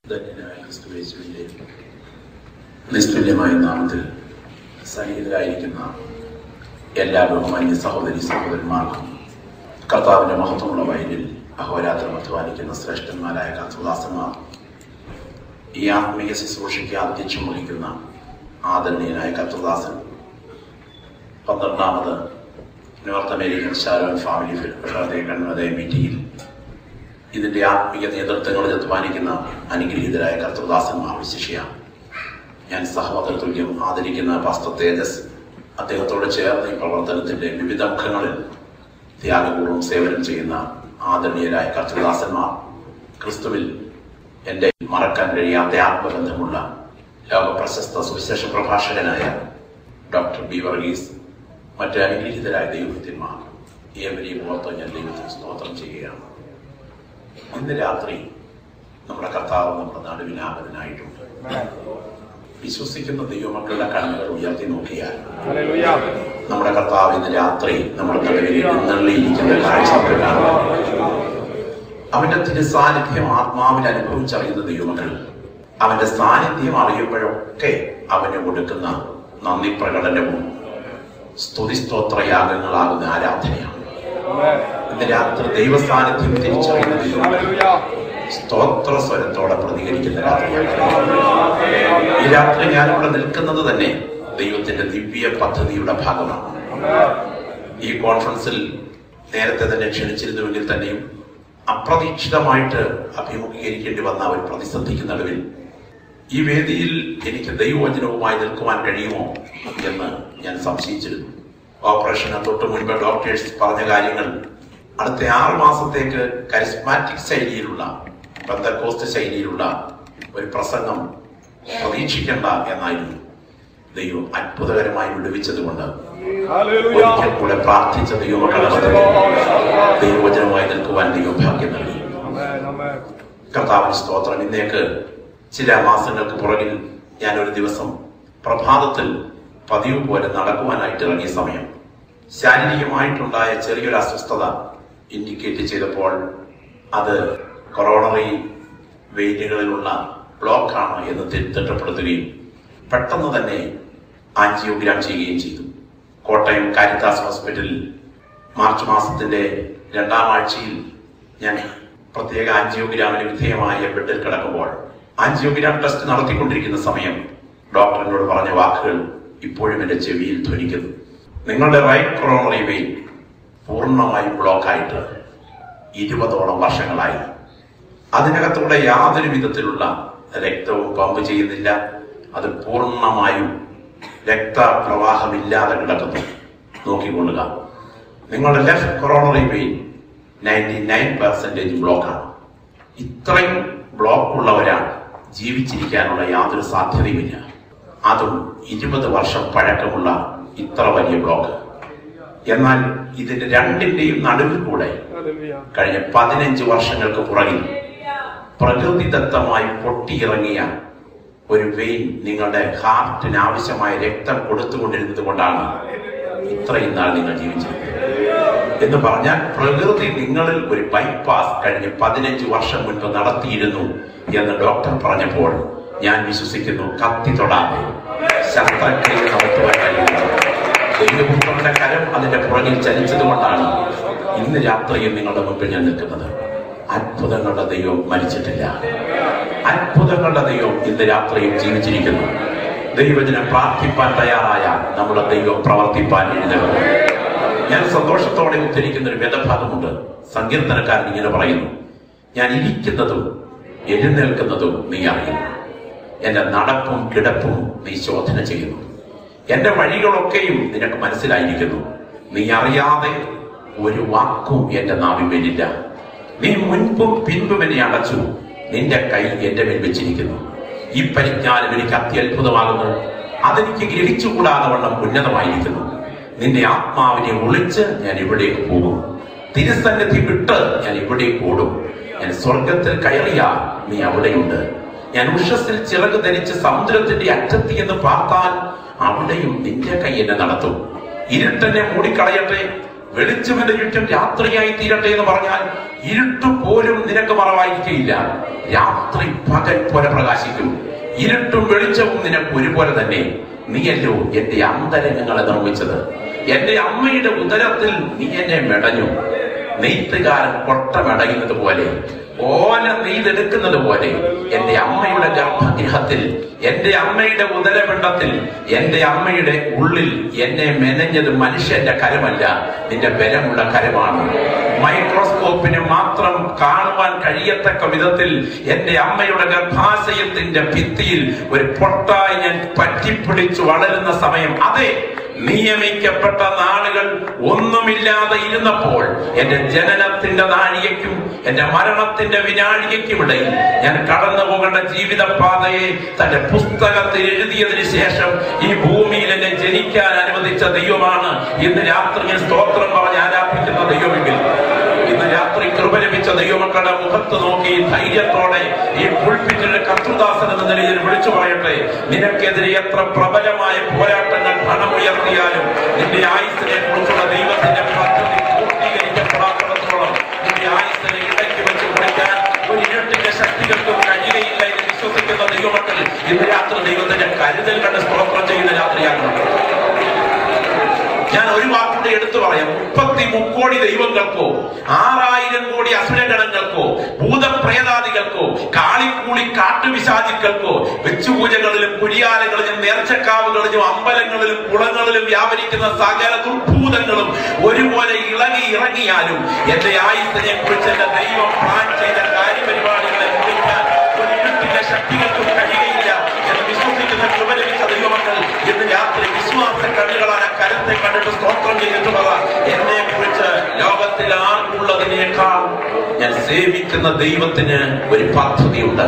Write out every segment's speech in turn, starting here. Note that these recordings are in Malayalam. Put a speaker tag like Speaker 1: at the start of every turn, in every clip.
Speaker 1: ധന്യനായ ക്രിസ്തുവേശുവിന്റെ നിസ്തുല്യമായ നാമത്തിൽ സന്നിഹിതരായിരിക്കുന്ന എല്ലാ ബഹുമാന്യ സഹോദരി സഹോദരന്മാർക്കും കർത്താവിന്റെ മഹത്വമുള്ള വയലിൽ അഹോരാത്രം അധ്വാനിക്കുന്ന ശ്രേഷ്ഠന്മാരായ കർത്തദാസന്മാർ ഈ ആത്മീയ ശുശ്രൂഷയ്ക്ക് ആതിഥ്യം വഹിക്കുന്ന ആദരണീയനായ കർത്തദാസൻ പന്ത്രണ്ടാമത് North American Sharon family federation കൺവതയ മീറ്റിംഗിൽ ഇതിന്റെ ആത്മീയ നേതൃത്വങ്ങളിൽ അധ്വാനിക്കുന്ന അനുഗ്രഹീതരായ കർത്തൃദാസന്മാർ വിശിഷ്യ ഞാൻ സഹോദര തുല്യം ആദരിക്കുന്ന പാസ്ത തേജസ് അദ്ദേഹത്തോട് ചേർന്ന് ഈ പ്രവർത്തനത്തിന്റെ വിവിധ മുഖങ്ങളിൽ ത്യാഗപൂർവ്വം സേവനം ചെയ്യുന്ന ആദരണീയരായ കർത്തൃദാസന്മാർ ക്രിസ്തുവിൽ എൻ്റെ മറക്കാൻ കഴിയാത്ത ആത്മബന്ധമുള്ള ലോക പ്രശസ്ത സുവിശേഷ പ്രഭാഷകനായ ഡോക്ടർ ബി വർഗീസ് മറ്റ് അനുഗ്രഹീതരായ ദൈവഭക്തിന്മാർ ഏവരെയും ഓർത്ത് ഞാൻ ദൈവത്തിന് സ്തോത്രം ചെയ്യുകയാണ് ഇന്ന് രാത്രി നമ്മുടെ കർത്താവ് നമ്മുടെ നടുവിനാഗതനായിട്ടുണ്ട് വിശ്വസിക്കുന്ന ദൈവമക്കളുടെ കണ്ണുകൾ ഉയർത്തി നോക്കിയാൽ നമ്മുടെ കർത്താവ് ഇന്ന് രാത്രി നമ്മുടെ നടുവിൽ എഴുന്നള്ളിയിരിക്കുന്ന കാഴ്ച നമുക്ക് കാണാം അവന്റെ തിരുസാന്നിധ്യം ആത്മാവിൽ അനുഭവിച്ചറിയുന്ന ദൈവമക്കൾ അവന്റെ സാന്നിധ്യം അറിയുമ്പോഴൊക്കെ അവന് കൊടുക്കുന്ന നന്ദി പ്രകടനവും സ്തുതിസ്തോത്രയാഗങ്ങളാകുന്ന ആരാധനയാണ് ഇന്ന് രാത്രി ദൈവ സാന്നിധ്യം തിരിച്ചറിയുന്ന ദൈവമക്കൾ സ്തോത്ര സ്വരത്തോടെ പ്രതികരിക്കുന്ന രാത്രിയാണ് ഈ രാത്രി ഞാനിവിടെ നിൽക്കുന്നത് തന്നെ ദൈവത്തിന്റെ ദിവ്യ പദ്ധതിയുടെ ഭാഗമാണ് ഈ കോൺഫറൻസിൽ നേരത്തെ തന്നെ ക്ഷണിച്ചിരുന്നുവെങ്കിൽ തന്നെയും അപ്രതീക്ഷിതമായിട്ട് അഭിമുഖീകരിക്കേണ്ടി വന്ന ഒരു പ്രതിസന്ധിക്ക് നടുവിൽ ഈ വേദിയിൽ എനിക്ക് ദൈവവചനവുമായി നിൽക്കുവാൻ കഴിയുമോ എന്ന് ഞാൻ സംശയിച്ചിരുന്നു ഓപ്പറേഷന് തൊട്ട് മുൻപ് ഡോക്ടേഴ്സ് പറഞ്ഞ കാര്യങ്ങൾ അടുത്ത ആറ് മാസത്തേക്ക് കരിസ്മാറ്റിക് ശൈലിയിലുള്ള ബന്ധക്കോസ്റ്റ് ശൈലിയിലുള്ള ഒരു പ്രസംഗം പ്രതീക്ഷിക്കേണ്ട എന്നായിരുന്നു ദൈവം അത്ഭുതകരമായി വിടുവിച്ചതുകൊണ്ട് ഒരിക്കൽ കൂടെ പ്രാർത്ഥിച്ച ദൈവമക്കളെ ദൈവവചനമായി നിൽക്കുവാൻ ദൈവം ഭാഗ്യം നൽകി കർത്താവിന് സ്തോത്രം ഇന്നേക്ക് ചില മാസങ്ങൾക്ക് പുറകിൽ ഞാൻ ഒരു ദിവസം പ്രഭാതത്തിൽ പതിവ് പോലെ നടക്കുവാനായിട്ട് ഇറങ്ങിയ സമയം ശാരീരികമായിട്ടുണ്ടായ ചെറിയൊരു അസ്വസ്ഥത ഇൻഡിക്കേറ്റ് ചെയ്തപ്പോൾ അത് കൊറോണറി വെയിനുകളിലുള്ള ബ്ലോക്കാണ് എന്ന് തിട്ടപ്പെടുത്തുകയും പെട്ടെന്ന് തന്നെ ആൻജിയോഗ്രാം ചെയ്യുകയും ചെയ്തു കോട്ടയം കാരിത്താസ് ഹോസ്പിറ്റലിൽ മാർച്ച് മാസത്തിന്റെ രണ്ടാം ആഴ്ചയിൽ ഞാൻ പ്രത്യേക ആൻജിയോഗ്രാമിന് വിധേയമായ ബെഡിൽ കിടക്കുമ്പോൾ ആൻജിയോഗ്രാം ടെസ്റ്റ് നടത്തിക്കൊണ്ടിരിക്കുന്ന സമയം ഡോക്ടറിനോട് പറഞ്ഞ വാക്കുകൾ ഇപ്പോഴും എന്റെ ചെവിയിൽ ധ്വനിക്കുന്നു നിങ്ങളുടെ റൈറ്റ് കൊറോണറി വെയിൻ പൂർണ്ണമായി ബ്ലോക്കായിട്ട് ഇരുപതോളം വർഷങ്ങളായി അതിനകത്തൂടെ യാതൊരു വിധത്തിലുള്ള രക്തവും പമ്പ് ചെയ്യുന്നില്ല അത് പൂർണ്ണമായും രക്തപ്രവാഹമില്ലാതെ കിടക്കുന്നു നോക്കിക്കൊള്ളുക നിങ്ങളുടെ left coronary vein ninety nine percentage ബ്ലോക്കാണ് ഇത്രയും ബ്ലോക്ക് ഉള്ളവരാണ് ജീവിച്ചിരിക്കാനുള്ള യാതൊരു സാധ്യതയുമില്ല അതും ഇരുപത് വർഷം പഴക്കമുള്ള ഇത്ര വലിയ ബ്ലോക്ക് എന്നാൽ ഇതിന്റെ രണ്ടിന്റെയും നടുവിൽ കൂടെ കഴിഞ്ഞ പതിനഞ്ച് വർഷങ്ങൾക്ക് പുറകിൽ പ്രകൃതിദത്തമായി പൊട്ടിയിറങ്ങിയ ഒരു വെയിൻ നിങ്ങളുടെ ഹാർട്ടിന് ആവശ്യമായ രക്തം കൊടുത്തുകൊണ്ടിരുന്നത് കൊണ്ടാണ് ഇത്രയും നാൾ നിങ്ങൾ ജീവിച്ചത് എന്ന് പറഞ്ഞാൽ പ്രകൃതി നിങ്ങളിൽ ഒരു ബൈപ്പാസ് കഴിഞ്ഞ് പതിനഞ്ച് വർഷം മുൻപ് നടത്തിയിരുന്നു എന്ന് ഡോക്ടർ പറഞ്ഞപ്പോൾ ഞാൻ വിശ്വസിക്കുന്നു കത്തി തൊടാതെ ശസ്ത്രക്രിയ നടത്തുവാൻ കഴിയുന്നത് ദൈവപുത്രന്റെ കരം അതിന്റെ പുറകിൽ ചലിച്ചത് കൊണ്ടാണ് ഇന്ന് രാത്രിയും നിങ്ങളുടെ മുമ്പിൽ ഞാൻ നിൽക്കുന്നത് അത്ഭുതങ്ങളുടെ ദൈവം മരിച്ചിട്ടില്ല അത്ഭുതങ്ങളുടെ ദൈവം ഇന്ന് രാത്രിയും ജീവിച്ചിരിക്കുന്നു ദൈവജനം പ്രാർത്ഥിപ്പാൻ തയ്യാറായ നമ്മുടെ ദൈവം പ്രവർത്തിപ്പാൻ എഴുതുന്നു ഞാൻ സന്തോഷത്തോടെ ഉദ്ധരിക്കുന്ന ഒരു വേദഭാഗമുണ്ട് സങ്കീർത്തനക്കാരൻ ഇങ്ങനെ പറയുന്നു ഞാൻ ഇരിക്കുന്നതും എഴുന്നേൽക്കുന്നതും നീ അറിയുന്നു എന്റെ നടപ്പും കിടപ്പും നീ ശോധന ചെയ്യുന്നു എന്റെ വഴികളൊക്കെയും നിനക്ക് മനസ്സിലായിരിക്കുന്നു നീ അറിയാതെ ഒരു വാക്കും എന്റെ നാവിന്മേലില്ല നീ മുൻപും പിൻപും എന്നെ അടച്ചു നിന്റെ കൈ എന്റെ മേൽ വെച്ചിരിക്കുന്നു ഈ പരിജ്ഞാനം എനിക്ക് അത്യത്ഭുതമാകുന്നു അതെനിക്ക് ഗ്രഹിച്ചുകൂടാതെ വണ്ണം ഉന്നതമായിരിക്കുന്നു നിന്റെ ആത്മാവിനെ ഒളിച്ച് ഞാൻ ഇവിടേക്ക് പോകും തിരുസന്നിധി വിട്ട് ഞാൻ ഇവിടേക്ക് ഓടും ഞാൻ സ്വർഗത്തിൽ കയറിയാൽ നീ അവിടെയുണ്ട് ഞാൻ ഉഷസ്സിൽ ചിറക് ധരിച്ച് സമുദ്രത്തിന്റെ അറ്റത്ത് എന്ന് പാർത്താൽ അവിടെയും നിന്റെ കൈ എന്നെ നടത്തും ഇരുട്ടെന്നെ മൂടിക്കളയട്ടെ വെളിച്ചം എന്റെ ചുറ്റും രാത്രിയായി തീരട്ടെ എന്ന് പറഞ്ഞാൽ ഇരുട്ട് പോലും നിനക്ക് മറവായിരിക്കയില്ല രാത്രി പകൽ പോലെ പ്രകാശിക്കും ഇരുട്ടും വെളിച്ചവും നിനക്ക് ഒരുപോലെ തന്നെ നീയല്ലോ എന്റെ അന്തരംഗങ്ങളെ നിർമ്മിച്ചത് എന്റെ അമ്മയുടെ ഉദരത്തിൽ നീ എന്നെ മെടഞ്ഞു നെയ്ത്തുകാരൻ കൊട്ട മെടയുന്നത് പോലെ ഓല നെയ്തെടുക്കുന്നത് പോലെ എന്റെ അമ്മയുടെ ഗർഭഗൃഹത്തിൽ എന്റെ അമ്മയുടെ ഉദരപിണ്ഡത്തിൽ എന്റെ അമ്മയുടെ ഉള്ളിൽ എന്നെ മെനഞ്ഞത് മനുഷ്യന്റെ കരമല്ല നിന്റെ ബലമുള്ള കരമാണ് മൈക്രോസ്കോപ്പിന് മാത്രം കാണുവാൻ കഴിയത്തക്ക വിധത്തിൽ എന്റെ അമ്മയുടെ ഗർഭാശയത്തിന്റെ ഭിത്തിയിൽ ഒരു പൊട്ടായി ഞാൻ പറ്റിപ്പിടിച്ചു വളരുന്ന സമയം അതെ നിയമിക്കപ്പെട്ട നാളുകൾ ഒന്നുമില്ലാതെ ഇരുന്നപ്പോൾ എന്റെ ജനനത്തിന്റെ നാഴികയ്ക്കും എന്റെ മരണത്തിന്റെ വിനാഴികയ്ക്കും ഇടയിൽ ഞാൻ കടന്നു പോകേണ്ട ജീവിത പാതയെ തന്റെ പുസ്തകത്തിൽ എഴുതിയതിനു ശേഷം ഈ ഭൂമിയിൽ എന്നെ ജനിക്കാൻ അനുവദിച്ച ദൈവമാണ് ഇന്ന് രാത്രി ഞാൻ സ്തോത്രം പറഞ്ഞ് ആരാധിക്കുന്ന ദൈവമെങ്കിൽ ഇന്ന് രാത്രി കൃപ ലഭിച്ച ദൈവമക്കളുടെ മുഖത്ത് നോക്കി ധൈര്യത്തോടെ ഈ പുൾപ്പിറ്റിന്റെ കർത്തൃദാസൻ എന്ന നിലയിൽ വിളിച്ചു പറയട്ടെ നിനക്കെതിരെ എത്ര പ്രബലമായ പോരാട്ടങ്ങൾ പണമുയർത്തിയാലും നിന്റെ ആയുസിനെ കുറിച്ചുള്ള ദൈവത്തിന്റെ പദ്ധതി പൂർത്തീകരിക്കപ്പെടാത്തിടത്തോളം നിന്റെ ആയുസിനെ ഇടയ്ക്ക് വെച്ച് കുറിക്കാൻ ഒരു ഇരട്ടിന്റെ ശക്തികൾക്കും കഴിയുകയില്ല എന്ന് വിശ്വസിക്കുന്ന ദൈവമക്കൾ ഇന്ന് രാത്രി ദൈവത്തിന്റെ കരുതൽ കണ്ട് സ്തോത്രം ചെയ്യുന്ന രാത്രിയാകണം ഞാൻ ഒരു വാക്കുകൂടെ എടുത്തു പറയാം മുപ്പത്തി മുക്കോടി ദൈവങ്ങൾക്കോ ആറായിരം കോടി അസുരഗണങ്ങൾക്കോ ഭൂതപ്രേതാദികൾക്കോ കാളിക്കൂളി കാട്ടുവിശാചിക്കൾക്കോ വെച്ചുപൂജകളിലും കുരിയാലകളിലും നേർച്ചക്കാവുകളിലും അമ്പലങ്ങളിലും കുളങ്ങളിലും വ്യാപരിക്കുന്ന സകല ദുർഭൂതങ്ങളും ഒരുപോലെ ഇളകി ഇറങ്ങിയാലും എന്റെ ആയുസിനെ കുറിച്ച് എന്റെ ദൈവം പ്ലാൻ ചെയ്ത കാര്യപരിപാടികളെ മുറിക്കാൻ ഒരു ഇരുട്ടിന്റെ ശക്തികൾക്കും കഴിയുകയില്ല എന്ന് വിശ്വസിക്കുന്ന കൃപ ലഭിച്ച ദൈവമക്കൾ ഇന്ന് രാത്രി വിശ്വാസ കണ്ണുകളാൽ ആ കരുത്തെ കണ്ടിട്ട് സ്തോത്രം ചെയ്തിട്ടുള്ളത് എന്നെ കുറിച്ച് ലോകത്തിൽ ആർക്കുള്ളതിനേക്കാൾ ഞാൻ സേവിക്കുന്ന ദൈവത്തിന് ഒരു പദ്ധതിയുണ്ട്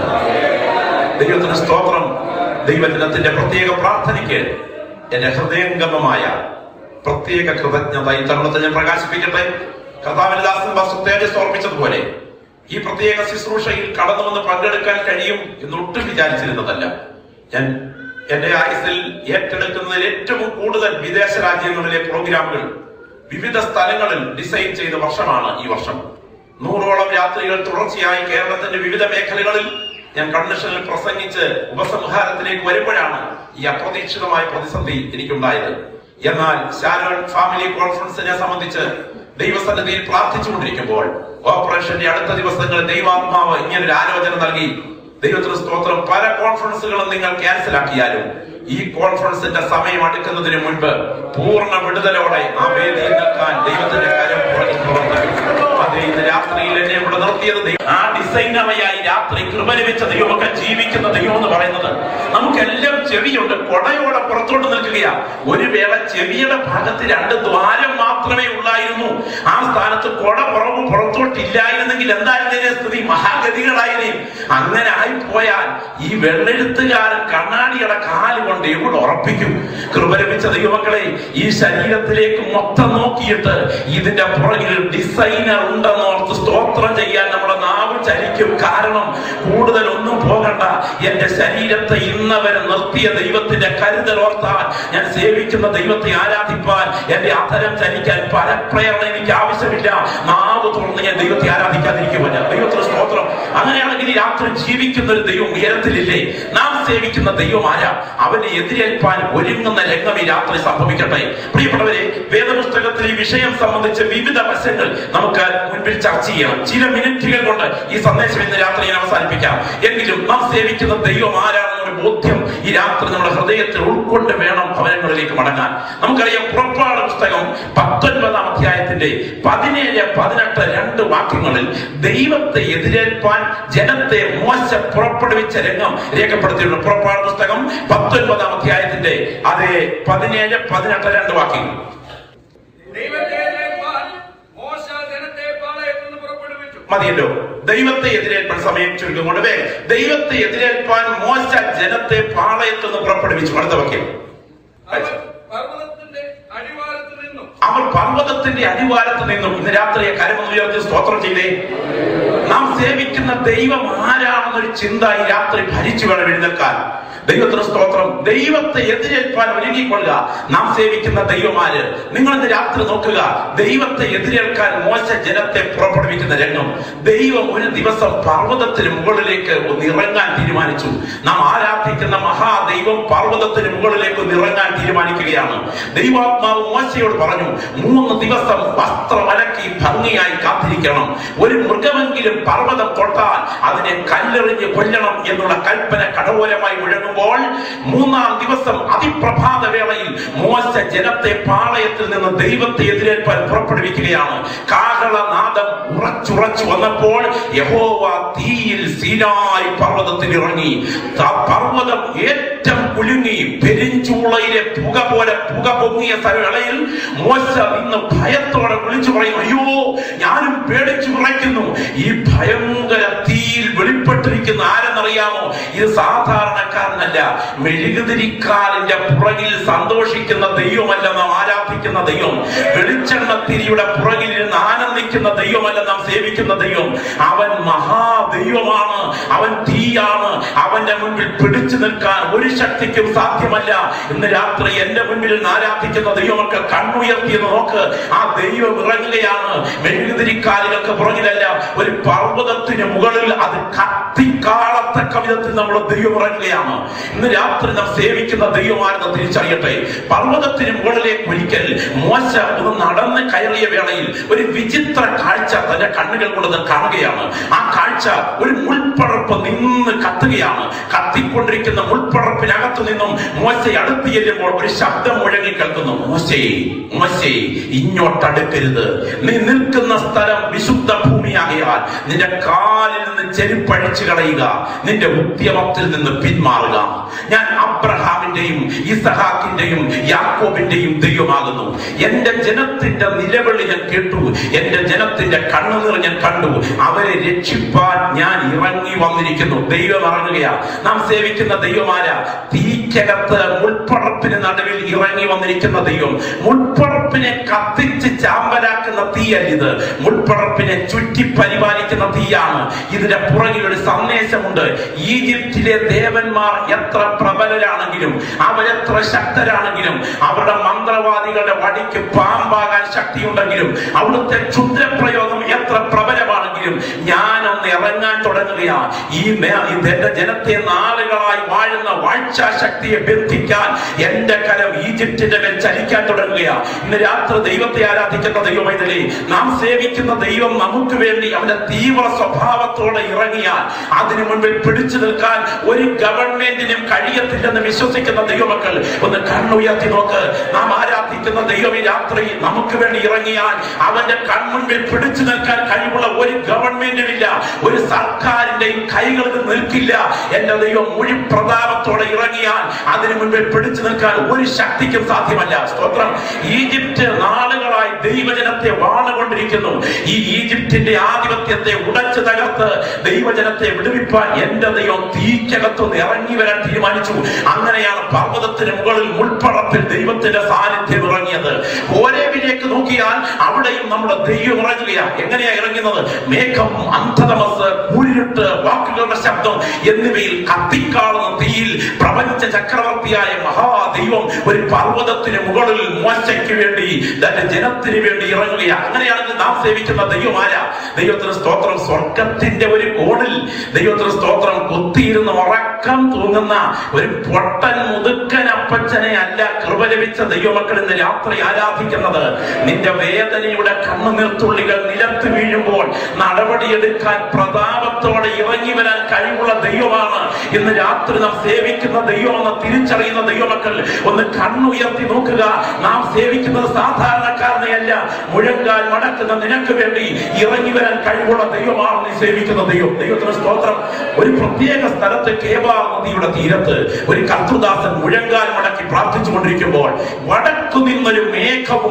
Speaker 1: ദൈവത്തിന് സ്തോത്രം ദൈവദിനത്തിന്റെ പ്രത്യേക പ്രാർത്ഥനയ്ക്ക് എന്റെ ഹൃദയംഗമമായ പ്രത്യേക കൃതജ്ഞത ഈ തരുണത്തെ ഞാൻ പ്രകാശിപ്പിക്കട്ടെ കർത്താവിന്റെ ദാസൻ വസ്തു തേജസ് ഓർപ്പിച്ചതുപോലെ ഈ പ്രത്യേക ശുശ്രൂഷയിൽ കടന്നു വന്ന് പങ്കെടുക്കാൻ കഴിയും എന്ന് ഒട്ടും വിചാരിച്ചിരുന്നതല്ല ഞാൻ എന്റെ ആയുസിൽ ഏറ്റെടുക്കുന്നതിൽ ഏറ്റവും കൂടുതൽ വിദേശ രാജ്യങ്ങളിലെ പ്രോഗ്രാമുകൾ വിവിധ സ്ഥലങ്ങളിൽ ഡിസൈൻ ചെയ്ത വർഷമാണ് ഈ വർഷം നൂറോളം രാത്രികൾ തുടർച്ചയായി കേരളത്തിന്റെ വിവിധ മേഖലകളിൽ ഞാൻ കൺവെൻഷനിൽ പ്രസംഗിച്ച് ഉപസംഹാരത്തിലേക്ക് വരുമ്പോഴാണ് ഈ അപ്രതീക്ഷിതമായ പ്രതിസന്ധി എനിക്കുണ്ടായത് എന്നാൽ ശാരോൺ ഫാമിലി കോൺഫറൻസിനെ സംബന്ധിച്ച് ദൈവസന്നിധിയിൽ പ്രാർത്ഥിച്ചുകൊണ്ടിരിക്കുമ്പോൾ ഓപ്പറേഷന്റെ അടുത്ത ദിവസങ്ങളിൽ ദൈവാത്മാവ് ഇങ്ങനൊരു ആലോചന നൽകി ദൈവത്തിന് സ്തോത്രം പല കോൺഫറൻസുകളും നിങ്ങൾ ക്യാൻസൽ ആക്കിയാലും ഈ കോൺഫറൻസിന്റെ സമയം അടുക്കുന്നതിന് മുൻപ് പൂർണ്ണ വിടുതലോടെ ആ വേദിയിൽ നിൽക്കാൻ ദൈവത്തിന്റെ കാര്യം പുറകിൽ പ്രവർത്തിക്കും അതെ ഇന്ന് രാത്രിയിൽ എന്നെ ഇവിടെ നിർത്തിയത് ദൈവം- ആ ഡിസൈനറയായി രാത്രി കൃപ ലഭിച്ച ദൈവമൊക്കെ ജീവിക്കുന്ന ദൈവം എന്ന് പറയുന്നത് നമുക്കെല്ലാം ചെവിയുണ്ട് കൊടയോടെ പുറത്തോട്ട് നിൽക്കുകയാ ഒരു വേള ചെവിയുടെ ഭാഗത്ത് രണ്ട് ദ്വാരം മാത്രമേ ഉള്ളായിരുന്നു ആ സ്ഥാനത്ത് കൊട പുറവ് പുറത്തോട്ടില്ലായിരുന്നെങ്കിൽ എന്തായിരുന്നു സ്ഥിതി മഹാഗതികളായിരുന്നു അങ്ങനെ ആയിപ്പോയാൽ ഈ വെള്ളെഴുത്തുകാരൻ കണ്ണാടിയുടെ കാല് കൊണ്ട് എവിടെ ഉറപ്പിക്കും കൃപ ലഭിച്ച ദൈവമക്കളെ ഈ ശരീരത്തിലേക്ക് മൊത്തം നോക്കിയിട്ട് ഇതിന്റെ പുറകിൽ ഡിസൈനർ ഉണ്ടെന്ന് ഓർത്ത് സ്തോത്രം ചെയ്യാൻ നമ്മുടെ നാവ് ചലിക്കും കാരണം കൂടുതൽ ഒന്നും പോകണ്ട എന്റെ ശരീരത്തെ ഇന്നവരെ നിർത്തിയ ദൈവത്തിന്റെ കരുതൽ ഓർത്താൽ ഞാൻ സേവിക്കുന്ന ദൈവത്തെ ആരാധിപ്പാൻ എന്റെ അധരം ചലിക്കാൻ പരപ്രേരണ എനിക്ക് ആവശ്യമില്ല നാവ് തുറന്ന് ഞാൻ ദൈവത്തെ ആരാധിക്കാതിരിക്കുമല്ല ദൈവത്തിന് സ്തോത്രം അങ്ങനെയാണെങ്കിൽ ഈ രാത്രി ജീവിക്കുന്ന ഒരു ദൈവം ഉയരത്തിലില്ലേ നാം സേവിക്കുന്ന ദൈവം ആരാ അവനെ എതിരേൽപ്പാൻ ഒരുങ്ങുന്ന രംഗം ഈ രാത്രി സംഭവിക്കട്ടെ പ്രിയപ്പെട്ടവരെ വേദപുസ്തകത്തിൽ ഈ വിഷയം സംബന്ധിച്ച് വിവിധ വശങ്ങൾ നമുക്ക് മുൻപിൽ ചർച്ച ചെയ്യണം ചില മിനിറ്റുകൾ കൊണ്ട് ഈ സന്ദേശം ഇന്ന് രാത്രി ഞാൻ അവസാനിപ്പിക്കാം എങ്കിലും നാം സേവിക്കുന്ന ദൈവം ആരാണെന്നൊരു ബോധ്യം ഈ രാത്രി നമ്മുടെ ഹൃദയത്തിൽ ഉൾക്കൊണ്ട് വേണം ഭവനങ്ങളിലേക്ക് മടങ്ങാൻ നമുക്കറിയാം പുറപ്പാട് പുസ്തകം പത്തൊൻപതാം അധ്യായത്തിന്റെ പതിനേഴ് പതിനെട്ട് രണ്ട് വാക്യങ്ങളിൽ ദൈവത്തെ എതിരേൽപ്പാൻ ജനത്തെ മോശ പുറപ്പെടുവിച്ച രംഗം രേഖപ്പെടുത്തിയിട്ടുണ്ട് പുറപ്പാട് പുസ്തകം പത്തൊൻപതാം അധ്യായത്തിന്റെ അതേ പതിനേഴ് പതിനെട്ട് രണ്ട് വാക്യങ്ങൾ
Speaker 2: ദൈവത്തെ എതിരേൽപ്പാൻ മോശ ജനത്തെ പാളയത്തിൽ നിന്ന് പുറപ്പെടുവിച്ചു
Speaker 1: മതിയല്ലോ ദൈവത്തെ എതിരേൽപ്പാൻ സമയം ചുരുക്കം വേ ദൈവത്തെ എതിരേൽപ്പാൻ മോശ ജനത്തെ പാളയത്ത് നിന്ന് പുറപ്പെടുവിച്ചു അടുത്ത വാക്യം
Speaker 2: അവർ പർവ്വതത്തിന്റെ അടിവാരത്ത് നിന്നും
Speaker 1: അവർ പർവ്വതത്തിന്റെ അടിവാരത്ത് നിന്നും ഇന്ന് രാത്രിയെ കരമൊന്ന് ഉയർത്തി സ്തോത്രം ചെയ്തേ നാം സേവിക്കുന്ന ദൈവം ആരാണെന്നൊരു ചിന്ത ഈ രാത്രി ഭരിച്ചു വേണം എഴുന്നേൽക്കാൻ ദൈവത്തിന് സ്തോത്രം ദൈവത്തെ എതിരേൽപ്പാൻ ഒരുങ്ങിക്കൊള്ളുക നാം സേവിക്കുന്ന ദൈവമാര് നിങ്ങൾ ഇന്ന് രാത്രി നോക്കുക ദൈവത്തെ എതിരേൽക്കാൻ മോശ ജനത്തെ പുറപ്പെടുവിക്കുന്ന രംഗം ദൈവം ഒരു ദിവസം പർവ്വതത്തിന് മുകളിലേക്ക് ഒന്ന് ഇറങ്ങാൻ തീരുമാനിച്ചു നാം ആരാധിക്കുന്ന മഹാദൈവം പർവ്വതത്തിന് മുകളിലേക്ക് ഒന്ന് ഇറങ്ങാൻ തീരുമാനിക്കുകയാണ് ദൈവാത്മാവ് മോശയോട് പറഞ്ഞു മൂന്ന് ദിവസം വസ്ത്രം അലക്കി ഭംഗിയായി കാത്തിരിക്കണം ഒരു മൃഗമെങ്കിലും പർവ്വതം തൊട്ടാൽ അതിനെ കല്ലെറിഞ്ഞ് കൊല്ലണം എന്നുള്ള കൽപ്പന കടോരമായി മുഴങ്ങുമ്പോൾ മൂന്നാം ദിവസം അതിപ്രഭാത വേളയിൽ മോശ ജനത്തെ പാളയത്തിൽ നിന്ന് ദൈവത്തെ എതിരേൽപ്പാൻ പുറപ്പെടുവിക്കുകയാണ് കാഹളനാദം ഉറച്ചുറച്ചു വന്നപ്പോൾ യഹോവ തീയിൽ സീനായി പർവ്വതത്തിൽ ഇറങ്ങി ത- പർവ്വതം ഏറ്റം കുലുങ്ങി പെരിഞ്ചൂളയിലെ പുക പോലെ പുക പൊങ്ങിയ വേളയിൽ മോശ നിന്ന് ഭയത്തോടെ വിളിച്ചു പറയും അയ്യോ ഞാനും പേടിച്ചു വിറയ്ക്കുന്നു ഈ ഭയങ്കര തീയിൽ വെളിപ്പെട്ടിരിക്കുന്ന ആരെന്നറിയാമോ ഇത് സാധാരണക്കാരനല്ല മെഴുകുതിരിക്കാലിന്റെ പുറകിൽ സന്തോഷിക്കുന്ന ദൈവമല്ല നാം ആരാധിക്കുന്ന ദൈവം വെളിച്ചെണ്ണത്തിരിയുടെ പുറകിൽ ഇരുന്ന് ആനന്ദിക്കുന്ന ദൈവമല്ല നാം സേവിക്കുന്ന ദൈവം അവൻ മഹാദൈവമാണ് അവൻ തീയാണ് അവന്റെ മുൻപിൽ പിടിച്ചു നിൽക്കാൻ ഒരു ശക്തിക്കും സാധ്യമല്ല ഇന്ന് രാത്രി എന്റെ മുൻപിൽ നിന്ന് ആരാധിക്കുന്ന ദൈവമൊക്കെ കണ്ണുയർത്തിയെന്ന് നോക്ക് ആ ദൈവം ഇറങ്ങുകയാണ് മെഴുകുതിരിക്കാലുകൾക്ക് പുറകിലല്ല ഒരു പർവ്വതത്തിന് മുകളിൽ അത് കത്തിക്കാളത്തക്ക വിധത്തിൽ നമ്മുടെ ദൈവം ഇറങ്ങുകയാണ് ഇന്ന് രാത്രി നാം സേവിക്കുന്ന ദൈവമാണെന്ന് തിരിച്ചറിയട്ടെ പർവ്വതത്തിന് മുകളിലേക്ക് ഒരിക്കൽ മോശ ഒന്ന് നടന്ന് കയറിയ വേളയിൽ ഒരു വിചിത്ര കാഴ്ച തന്റെ കണ്ണുകൾ കൊണ്ട് കാണുകയാണ് ആ കാഴ്ച ഒരു മുൾപ്പടർപ്പ് നിന്ന് കത്തുകയാണ് കത്തിക്കൊണ്ടിരിക്കുന്ന മുൾപ്പടർപ്പിനകത്തു നിന്നും മോശ അടുത്ത് ചെല്ലുമ്പോൾ ഒരു ശബ്ദം മുഴങ്ങി കേൾക്കുന്നു മോശേ മോശേ ഇങ്ങോട്ടടുക്കരുത് നീ നിൽക്കുന്ന സ്ഥലം വിശുദ്ധ ഭൂമിയാകയാൽ നിന്റെ കാലിൽ നിന്ന് ചെരുപ്പഴിച്ചു കളയുക നിന്റെ ഉദ്യമത്തിൽ നിന്ന് പിന്മാറുക ഞാൻ അബ്രഹാമിന്റെയും ഇസഹാക്കിന്റെയും യാക്കോബിന്റെയും ദൈവമാകുന്നു എന്റെ ജനത്തിന്റെ നിലവിളി ഞാൻ കേട്ടു എന്റെ ജനത്തിന്റെ കണ്ണുനീർ ഞാൻ കണ്ടു അവരെ രക്ഷിപ്പാൻ ഞാൻ ഇറങ്ങി വന്നിരിക്കുന്നു ദൈവം ഇറങ്ങുകയാ നാം സേവിക്കുന്ന ദൈവമാര തീക്കകത്ത് മുൾപ്പടപ്പിന് നടുവിൽ ഇറങ്ങി വന്നിരിക്കുന്ന ദൈവം മുൾപ്പടപ്പിനെ കത്തിച്ച് ചാമ്പലാക്കുന്ന തീയല്ല ഇത് മുൾപ്പടപ്പിനെ ചുറ്റി പരിപാലിക്കുന്ന തീയാണ് ഇതിന്റെ പുറകിൽ ഒരു സന്ദേശമുണ്ട് ഈജിപ്തിലെ ദേവന്മാർ എത്ര പ്രബലരാണെങ്കിലും അവരെത്ര ശക്തരാണെങ്കിലും അവരുടെ മന്ത്രവാദികളുടെ വടിക്ക് പാമ്പാകാൻ ശക്തിയുണ്ടെങ്കിലും അവിടുത്തെ ക്ഷുദ്രപ്രയോഗം എത്ര പ്രബലമാണെങ്കിലും ഞാനൊന്ന് ഇറങ്ങാൻ തുടങ്ങുകയാ ഈ മേ- എന്റെ ജനത്തെ നാളുകളായി വാഴുന്ന വാഴ്ചാ ശക്തിയെ ബന്ധിക്കാൻ എന്റെ കരം ഈജിപ്തിന്റെ മേൽ ചലിക്കാൻ തുടങ്ങുകയാ ഇന്ന് രാത്രി ദൈവത്തെ ആരാധിക്കുന്ന ദൈവമൈതലേ നാം സേവിക്കുന്ന ദൈവം നമുക്ക് വേണ്ടി അവന്റെ തീവ്ര സ്വഭാവത്തോടെ ഇറങ്ങിയാൽ അതിനു മുൻപിൽ പിടിച്ചു നിൽക്കാൻ ഒരു ഗവൺമെന്റിനും കഴിയത്തില്ലെന്ന് വിശ്വസിക്കുന്ന ദൈവമക്കൾ ഒന്ന് കണ്ണുയർത്തി നോക്ക് നാം ആരാധിക്കുന്ന ദൈവം ഈ രാത്രി നമുക്ക് വേണ്ടി ഇറങ്ങിയാൽ അവന്റെ കൺമുൻപിൽ പിടിച്ചു നിൽക്കാൻ കഴിവുള്ള ഒരു ഗവൺമെന്റും ഇല്ല ഒരു സർക്കാരിന്റെയും കൈകളിൽ നിൽക്കില്ല എന്റെ ദൈവം മുഴി പ്രതാപത്തോടെ ഇറങ്ങിയാൽ അതിനു മുൻപിൽ പിടിച്ചു നിൽക്കാൻ ഒരു ശക്തിക്കും സാധ്യമല്ല സ്തോത്രം ഈജിപ്റ്റ് നാളുകളായി ദൈവജനത്തെ വാണുകൊണ്ടിരിക്കുന്നു ഈ ഈജിപ്തിന്റെ ആധിപത്യത്തെ ഉടച്ചു തകർത്ത് ദൈവജനത്തെ വിടുവിപ്പാൻ എന്റെ ദൈവം തീക്കകത്തുനിന്ന് ഇറങ്ങി വരാൻ തീരുമാനിച്ചു അങ്ങനെയാണ് പർവ്വതത്തിന് മുകളിൽ മുൾപ്പടപ്പിൽ ദൈവത്തിന്റെ സാന്നിധ്യം ഇറങ്ങിയത് ഓരേവിലേക്ക് നോക്കിയാൽ അവിടെയും നമ്മുടെ ദൈവം ഇറങ്ങുകയാണ് എങ്ങനെയാ ഇറങ്ങുന്നത് മേഘം അന്ധതമസ് കൂരിട്ട് വാക്കുകളുടെ ശബ്ദം എന്നിവയിൽ കത്തിക്കാളുന്ന തീയിൽ പ്രപഞ്ച ചക്രവർത്തിയായ മഹാദൈവം ഒരു പർവ്വതത്തിന് മുകളിൽ മോശയ്ക്ക് വേണ്ടി തന്റെ ജനത്തിന് വേണ്ടി ഇറങ്ങുകയാണ് അങ്ങനെയാണെങ്കിൽ നാം സേവിക്കുന്ന ദൈവമാര ദൈവത്തിന് സ്തോത്രം സ്വർഗത്തിന്റെ ഒരു കോണിൽ ദൈവത്തിന് സ്തോത്രം കുത്തിയിരുന്ന് ഉറക്കം തൂങ്ങുന്ന ഒരു പൊട്ടൻ മുതുക്കൻ അപ്പച്ചനെ അല്ല കൃപ ലഭിച്ച ദൈവമക്കൾ ഇന്ന് രാത്രി ആരാധിക്കുന്നത് നിന്റെ വേദനയുടെ കണ്ണുനീർത്തുള്ളികൾ നിലത്ത് വീഴുമ്പോൾ നടപടിയെടുക്കാൻ പ്രതാപത്തോടെ ഇറങ്ങി വരാൻ കഴിവുള്ള ദൈവമാണ് ഇന്ന് രാത്രി നാം സേവിക്കുന്ന ദൈവമെന്ന് തിരിച്ചറിയുന്ന ദൈവമക്കൾ ഒന്ന് കണ്ണുയർത്തി നോക്കുക നാം സേവിക്കുന്നത് സാധാരണക്കാരനെയല്ല മുഴങ്കാൽ മടക്കുന്ന നിനക്ക് വേണ്ടി ഇറങ്ങി വരാൻ കഴിവുള്ള ദൈവമാണ് നീ സേവിക്കുന്ന ദൈവം ദൈവത്തിന് സ്തോത്രം ഒരു പ്രത്യേക സ്ഥലത്ത് കേബാ നദിയുടെ തീരത്ത് ഒരു കർത്തൃദാസൻ മുഴങ്കാൽ മടക്കി പ്രാർത്ഥിച്ചു കൊണ്ടിരിക്കുമ്പോൾ വടക്കു നിന്നൊരു മേഘവും പാ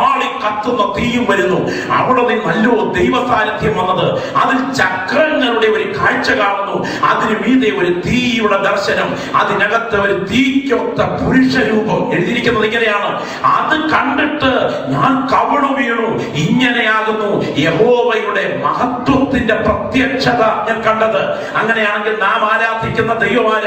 Speaker 1: ആളി കത്തുന്ന തീയും വരുന്നു അവിടെ നിന്നല്ലോ ദൈവ സാന്നിധ്യം വന്നത് അതിൽ ചക്രങ്ങളുടെ ഒരു കാഴ്ച കാണുന്നു അതിന് മീതെ ഒരു തീയുടെ ദർശനം അതിനകത്ത് ഒരു തീക്കൊത്ത പുരുഷ രൂപം എഴുതിയിരിക്കുന്നത് ഇങ്ങനെയാണ് അത് കണ്ടിട്ട് ഞാൻ കവണു വീണു ഇങ്ങനെയാകുന്നു യഹോവയുടെ മഹത്വത്തിന്റെ പ്രത്യക്ഷത ഞാൻ കണ്ടത് അങ്ങനെയാണെങ്കിൽ നാം ആരാധിക്കുന്ന ദൈവമാര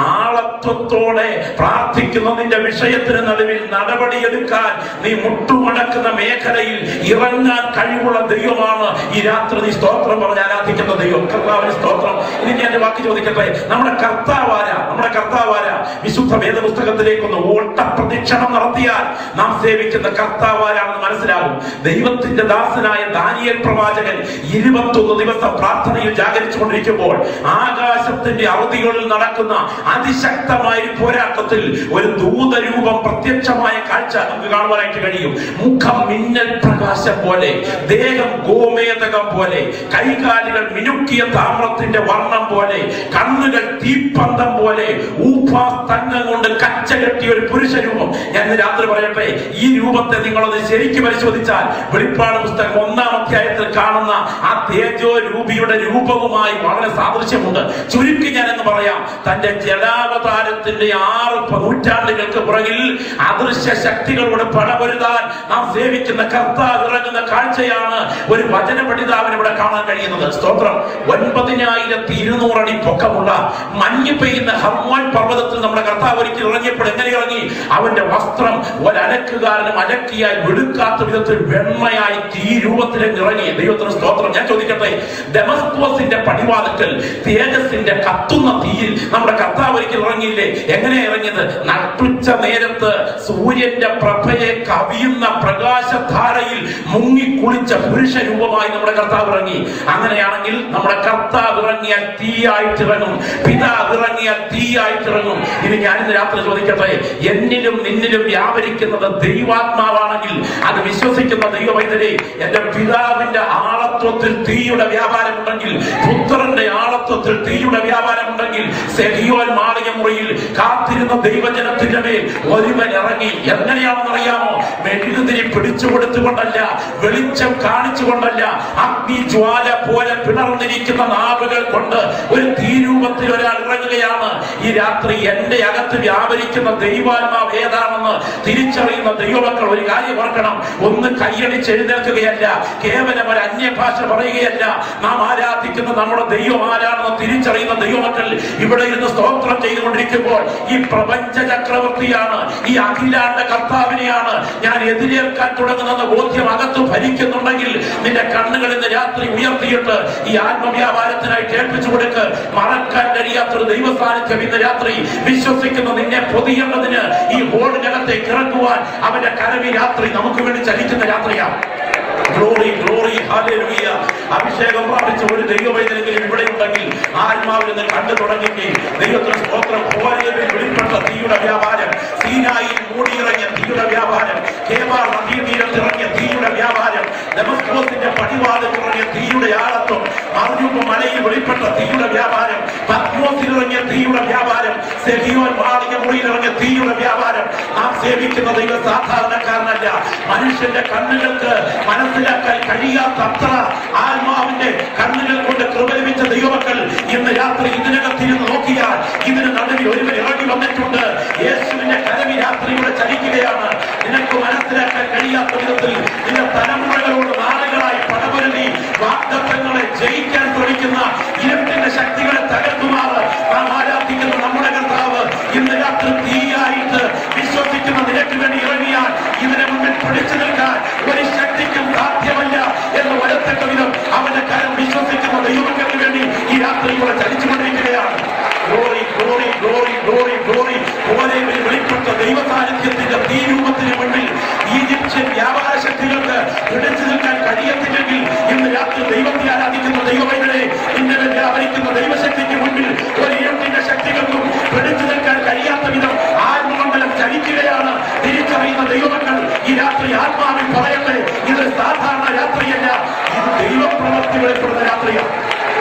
Speaker 1: ആളത്വത്തോടെ പ്രാർത്ഥിക്കുന്ന നിന്റെ വിഷയത്തിന് നടുവിൽ നടപടിയെടുക്കാൻ നീ മുട്ടുമടക്കുന്ന മേഖലയിൽ ഇറങ്ങാൻ കഴിവുള്ള ദൈവമാണ് ഈ രാത്രി നീ സ്തോത്രം പറഞ്ഞ് ആരാധിക്കുന്ന ദൈവം കർത്താവിന് സ്തോത്രം ഇനി ഞാൻ ഒരു വാക്ക് ചോദിക്കട്ടെ നമ്മുടെ കർത്താവാര നമ്മുടെ കർത്താവാര വിശുദ്ധ വേദപുസ്തകത്തിലേക്കൊന്ന് ഓട്ടപ്രദക്ഷിണം നടത്തിയാൽ നാം സേവിക്കുന്ന കർത്താവാരാണെന്ന് മനസ്സിലാകും ദൈവത്തിന്റെ ദാസനായ ദാനിയൽ പ്രവാചകൻ ഇരുപത്തൊന്ന് ദിവസം പ്രാർത്ഥനയിൽ ജാഗരിച്ചുകൊണ്ടിരിക്കുമ്പോൾ ആകാശത്തിന്റെ അറുതികളിൽ നടക്കുന്ന അതിശക്തമായ ഒരു പോരാട്ടത്തിൽ ഒരു ദൂതരൂപം പ്രത്യക്ഷമായ കാഴ്ച നമുക്ക് കാണുവാനായിട്ട് കഴിയും മുഖം മിന്നൽ പ്രകാശം പോലെ ദേഹം ഗോമേതകം പോലെ കൈകാലുകൾ മിനുക്കിയ താമ്രത്തിന്റെ വർണ്ണം പോലെ കണ്ണുകൾ തീപ്പന്തം പോലെ ഊപാസ്തംഗം കൊണ്ട് കച്ച കെട്ടിയ ഒരു പുരുഷ രൂപം ഞാൻ ഇന്ന് രാത്രി പറയട്ടെ ഈ രൂപത്തെ നിങ്ങളൊന്ന് ശരിക്കും പരിശോധിച്ചാൽ വെളിപ്പാട് പുസ്തകം ഒന്നാം അധ്യായത്തിൽ കാണുന്ന ആ തേജോ രൂപിയുടെ രൂപവുമായി വളരെ സാദൃശ്യമുണ്ട് ചുരുക്കി ഞാൻ എന്ന് പറയാം തന്റെ ജലാവതാരത്തിന്റെ ആറ് നൂറ്റാണ്ടുകൾക്ക് പുറകിൽ അദൃശ്യ ശക്തികളോട് പടപൊരുതാൻ നാം സേവിക്കുന്ന കർത്താവ് ഇറങ്ങുന്ന കാഴ്ചയാണ് ഒരു വചന പഠിതാവിന് ഇവിടെ കാണാൻ കഴിയുന്നത് സ്തോത്രം ഒൻപതിനായിരത്തി ഇരുന്നൂറ് അടി പൊക്കമുള്ള മഞ്ഞ് പെയ്യുന്ന ഹർമോൻ പർവ്വതത്തിൽ നമ്മുടെ കർത്താവ് ഒരിക്കൽ ഇറങ്ങിയപ്പോൾ എങ്ങനെ ഇറങ്ങി അവന്റെ വസ്ത്രം ഒരലക്കുകാരനും അലക്കിയാൽ വെടുക്കാത്ത വിധത്തിൽ വെണ്മയായി തീ രൂപത്തിലേക്ക് ഇറങ്ങി ദൈവത്തിന് സ്തോത്രം ഞാൻ ചോദിക്കട്ടെ ഡെമസ്കോസിന്റെ പടിവാദക്കൽ തേജസിന്റെ കത്തുന്ന തീയിൽ നമ്മുടെ കർത്താവ് ഒരിക്കൽ ഇറങ്ങിയില്ലേ എങ്ങനെ ഇറങ്ങിയത് നട്ടുച്ച നേരത്ത് സൂര്യന്റെ പ്രഭയെ കവിയുന്ന പ്രകാശധാരയിൽ മുങ്ങിക്കുളിച്ച പുരുഷ രൂപമായി നമ്മുടെ കർത്താവ് ഇറങ്ങി അങ്ങനെയാണെങ്കിൽ നമ്മുടെ കർത്താവ് ഇറങ്ങിയാൽ തീയായിട്ട് ഇറങ്ങും പിതാവ് ഇറങ്ങിയാൽ തീയായിട്ട് ഇറങ്ങും ഇനി ഞാനിന്ന് രാത്രി ചോദിക്കട്ടെ എന്നിലും നിന്നിലും വ്യാപരിക്കുന്നത് ദൈവാത്മാവാണെങ്കിൽ അത് വിശ്വസിക്കുന്ന ദൈവവൈദ്യരെ എന്റെ പിതാവിന്റെ ആളത്വത്തിൽ തീയുടെ വ്യാപാരമുണ്ടെങ്കിൽ പുത്രന്റെ ആളത്വത്തിൽ തീയുടെ വ്യാപാരമുണ്ടെങ്കിൽ സെഹിയോൻ മാളിക മുറിയിൽ കാത്തിരുന്ന ദൈവജനത്തിന്റെ മേൽ ഒരുവൻ ഇറങ്ങി എങ്ങനെയാണെന്ന് അറിയാമോ മെഴുകുതിരി പിടിച്ചു കൊടുത്തുകൊണ്ടല്ല വെളിച്ചം കാണിച്ചുകൊണ്ടല്ല അഗ്നി ജ്വാല പോലെ പിളർന്നിരിക്കുന്ന നാവുകൾ കൊണ്ട് ഒരു തീരൂപത്തിൽ ഒരാൾ ഇറങ്ങുകയാണ് ഈ രാത്രി എന്റെ അകത്ത് വ്യാപരിക്കുന്ന ദൈവാത്മാവ് ഏതാണെന്ന് തിരിച്ചറിയുന്ന ദൈവമക്കൾ ഒരു കാര്യം ഓർക്കണം ഒന്ന് കൈയടിച്ച് എഴുന്നേൽക്കുകയല്ല കേവലം ഒരു അന്യഭാഷ പറയുകയല്ല നാം ആരാധിക്കുന്ന നമ്മുടെ ദൈവം ആരാണെന്ന് തിരിച്ചറിയുന്ന ദൈവമക്കൾ ഇവിടെ ഇരുന്ന് സ്തോത്രം ചെയ്തുകൊണ്ടിരിക്കുമ്പോൾ ഈ പ്രപഞ്ച ചക്രവർത്തിയാണ് ഈ അഖിലാണ്ട കർത്താവിനെയാണ് ഞാൻ എതിരേൽക്കാൻ തുടങ്ങുന്ന ബോധ്യം അകത്ത് ഭരിക്കുന്നുണ്ടെങ്കിൽ നിന്റെ കണ്ണുകൾ ഇന്ന് രാത്രി ഉയർത്തിയിട്ട് ഈ ആത്മവ്യാപാരത്തിനായി കേൾപ്പിച്ചു കൊടുക്ക് മറക്കാൻ കഴിയാത്തൊരു ദൈവ സാന്നിധ്യം ഇന്ന് രാത്രി വിശ്വസിക്കുന്ന നിന്നെ പൊതിയേണ്ടതിന് ഈ ഹോളിനകത്തേക്ക് ഇറക്കുവാൻ അവന്റെ കരവി രാത്രി നമുക്ക് വേണ്ടി ചലിക്കുന്ന രാത്രിയാണ് ഗ്ലോറി ഗ്ലോറി ഹാലേലൂയ അഭിഷേകം പ്രാപിച്ച ഒരു ദൈവവൈദ്യനെങ്കിലും ഇവിടെ ഉണ്ടെങ്കിൽ ആത്മാവിൽ നിന്ന് കണ്ടു തുടങ്ങുകയും ദൈവത്തിന് സ്തോത്രം ഹോരേബിൽ വെളിപ്പെട്ട തീയുടെ വ്യാപാരം സീനായിൽ മൂടിയിറങ്ങിയ തീയുടെ വ്യാപാരം കേവാർ നദീതീരത്ത് ഇറങ്ങിയ തീയുടെ വ്യാപാരം ഡെമസ്കോസിന്റെ പടിവാതിൽ ഇറങ്ങിയ തീയുടെ ആളത്വം മറിഞ്ഞുപ്പ് മലയിൽ വെളിപ്പെട്ട തീയുടെ വ്യാപാരം പത്മോസിൽ ഇറങ്ങിയ തീയുടെ വ്യാപാരം സെഹിയോൻ മാളിക മുറിയിൽ ഇറങ്ങിയ തീയുടെ വ്യാപാരം നാം സേവിക്കുന്ന ദൈവം സാധാരണക്കാരനല്ല മനുഷ്യന്റെ കണ്ണുകൾക്ക് മനസ്സിലാക്കാൻ കഴിയാത്ത അത്ര ആത്മാവിന്റെ കണ്ണുകൾ കൊണ്ട് കൃപ ലഭിച്ച ദൈവമക്കൾ ഇന്ന് രാത്രി ഇതിനകത്തിരുന്ന് നോക്കിയാൽ ഇതിന് നടുവിൽ ഒരുവൻ ഇറങ്ങി വന്നിട്ടുണ്ട് യേശുവിന്റെ കരവി രാത്രിയുടെ ചലിക്കുകയാണ് നിനക്ക് മനസ്സിലാക്കാൻ കഴിയാത്ത വിധത്തിൽ നിന്റെ തലമുറകളോട് നാളുകളായി പടപൊരുതി വാഗ്ദത്തങ്ങളെ ജയിക്കാൻ ശ്രമിക്കുന്ന ഇരുട്ടിന്റെ ശക്തികളെ തകർക്കുമാറ് നാം ആരാധിക്കുന്ന നമ്മുടെ കർത്താവ് ഇന്ന് രാത്രി തീയായിട്ട് വിശ്വസിക്കുന്ന നിനക്ക് വേണ്ടി ഇറങ്ങിയാൽ ഇതിനെ മുന്നിൽ പിടിച്ചു നിൽക്കാൻ ഒരു ശക്തിക്കും സാധ്യമല്ല എന്ന് വരത്തക്ക വിധം അവന്റെ കരം വിശ്വസിക്കുന്ന ദൈവങ്ങൾക്ക് വേണ്ടി ഈ രാത്രി ഇവിടെ ചലിച്ചുകൊണ്ടിരിക്കുകയാണ് glory glory glory glory glory ഓരേവിൽ വെളിപ്പെട്ട ദൈവ സാന്നിധ്യത്തിന്റെ തീരൂപത്തിന് മുന്നിൽ ഈജിപ്ഷ്യൻ വ്യാപാര ശക്തികൾക്ക് പിടിച്ചു നിൽക്കാൻ കഴിയത്തില്ലെങ്കിൽ ഇന്ന് രാത്രി ദൈവത്തെ ആരാധിക്കുന്ന ദൈവമൈകളെ ഇന്നലെ വ്യാപരിക്കുന്ന ദൈവശക്തിക്ക് മുന്നിൽ ഒരു ഇരുട്ടിന്റെ ശക്തികൾക്കും പിടിച്ചു നിൽക്കാൻ കഴിയാത്ത വിധം ആത്മമണ്ഡലം ചലിക്കുകയാണ് തിരിച്ചറിയുന്ന ദൈവമക്കൾ ഈ രാത്രി ആത്മാവിൽ പറയട്ടെ ഇത് സാധാരണ രാത്രിയല്ല ഇത് ദൈവപ്രവൃത്തി വെളിപ്പെടുന്ന രാത്രിയാണ്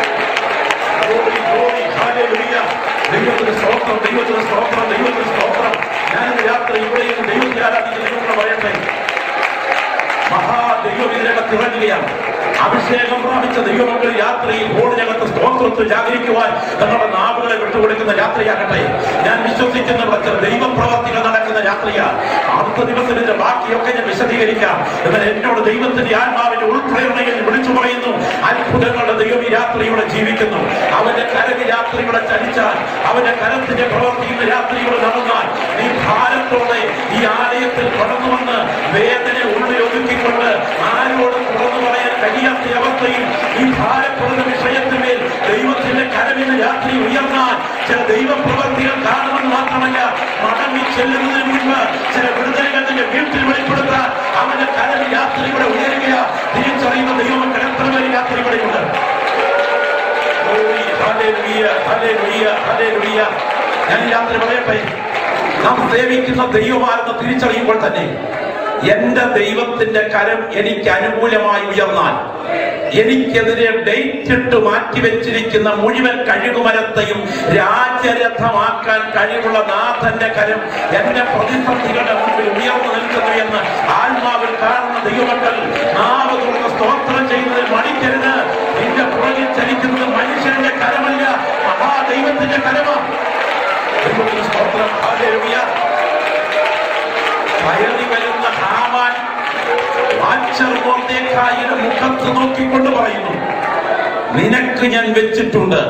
Speaker 1: Glory, glory, hallelujah. ദൈവത്തിന് സ്തോത്രം ദൈവത്തിന് സ്തോത്രം ദൈവത്തിന് സ്തോത്രം ഞാനിന്ന് രാത്രി ഇവിടെയും ദൈവത്തെ ആരാധിക്കുന്ന നിങ്ങളോട് പറയട്ടെ മാറ്റുകയാണ് അഭിഷേകം പ്രാപിച്ച ദൈവമക്കൾ യാത്രയിൽ ഹോളിനകത്ത് സ്തോത്രത്തിൽ ജാഗരിക്കുവാൻ തങ്ങളുടെ നാവുകളെ വിട്ടുകൊടുക്കുന്ന യാത്രയാകട്ടെ ഞാൻ വിശ്വസിക്കുന്ന ചില ദൈവപ്രവർത്തികൾ നടക്കുന്ന യാത്രയാണ് അടുത്ത ദിവസത്തിന്റെ ബാക്കിയൊക്കെ ഞാൻ വിശദീകരിക്കാം എന്നാൽ എന്നോട് ദൈവത്തിന്റെ ആത്മാവിന്റെ ഉൾപ്രേരണയിൽ വിളിച്ചു പറയുന്നു അത്ഭുതങ്ങളുടെ ദൈവം ഈ രാത്രിയുടെ ജീവിക്കുന്നു അവന്റെ കരവ് യാത്രയുടെ ചലിച്ചാൽ അവന്റെ കരത്തിന്റെ പ്രവർത്തിക്കുന്ന യാത്രയുടെ നടന്നാൽ നീ ഭാരത്തോടെ ഈ ആലയത്തിൽ കടന്നു വന്ന് വേദന ഉള്ളിൽ ഒതുക്കിക്കൊണ്ട് ആരോടും തുറന്നു പറയാൻ കഴിയാത്ത അവസ്ഥയിൽ ഈ ഭാരപ്പെടുന്ന വിഷയത്തിന്മേൽ ദൈവത്തിന്റെ കരവിന് രാത്രി ഉയർന്നാൽ ചില ദൈവപ്രവർത്തികൾ കാണുമെന്ന് മാത്രമല്ല മടങ്ങി ചെല്ലുന്നതിന് മുൻപ് ചില വിടുതലുകൾ നിന്റെ വീട്ടിൽ വെളിപ്പെടുത്താൻ അവന്റെ കരവ് യാത്രയുടെ ഉയരുക തിരിച്ചറിയുന്ന ദൈവമക്കൾ എത്ര പേര് യാത്രയുടെയുണ്ട് ഞാൻ ഈ രാത്രി പറയട്ടെ നാം സേവിക്കുന്ന ദൈവമാണെന്ന് തിരിച്ചറിയുമ്പോൾ തന്നെ എന്റെ ദൈവത്തിന്റെ കരം എനിക്ക് അനുകൂലമായി ഉയർന്നാൽ എനിക്കെതിരെ ഡേറ്റ് ഇട്ട് മാറ്റിവെച്ചിരിക്കുന്ന മുഴുവൻ കഴുകുമരത്തെയും രാജരഥമാക്കാൻ കഴിവുള്ള നാഥന്റെ കരം എന്റെ പ്രതിസന്ധികളുടെ മുമ്പിൽ ഉയർന്നു നിൽക്കുന്നു എന്ന് ആത്മാവിൽ കാണുന്ന ദൈവമക്കൾ നാവ് തുറന്ന് സ്തോത്രം ചെയ്യുന്നതിൽ മണിക്കരുത് നിന്റെ പുറകിൽ ചലിക്കുന്നത് മനുഷ്യന്റെ കരമല്ല മഹാദൈവത്തിന്റെ കരമാണ് ദൈവത്തിന് സ്തോത്രം ഹല്ലേലൂയ കയറി വരുന്ന ഹാമാൻ വാച്ചർ മൊർദ്ദേഖായിയുടെ മുഖത്ത് നോക്കിക്കൊണ്ട് പറയുന്നു നിനക്ക് ഞാൻ വെച്ചിട്ടുണ്ട്